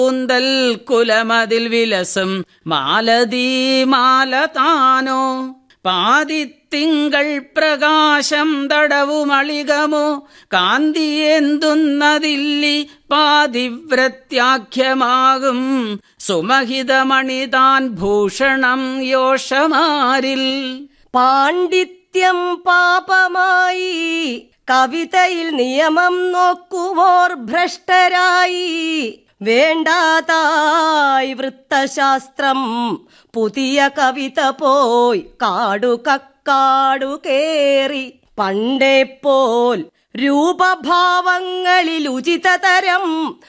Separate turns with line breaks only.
കൂന്തൽ കുലമതിൽ വിലസം മാലതീ മാല താനോ പാതിത്തിങ്കൾ പ്രകാശം തടവുമളികമോ കാന്തിയെന്തുന്നതില്ലി പാതിവ്രത്യാഖ്യമാകും സുമഹിതമണിതാൻ ഭൂഷണം യോഷമാരിൽ
പാണ്ഡിത്യം പാപമായി കവിതയിൽ നിയമം നോക്കുവോർ ഭ്രഷ്ടരായി വേണ്ടാതായി വൃത്തശാസ്ത്രം പുതിയ കവിത പോയി കാടു കക്കാടു കേറി പണ്ടേ പോൽ രൂപഭാവങ്ങളിൽ ഉചിതതരം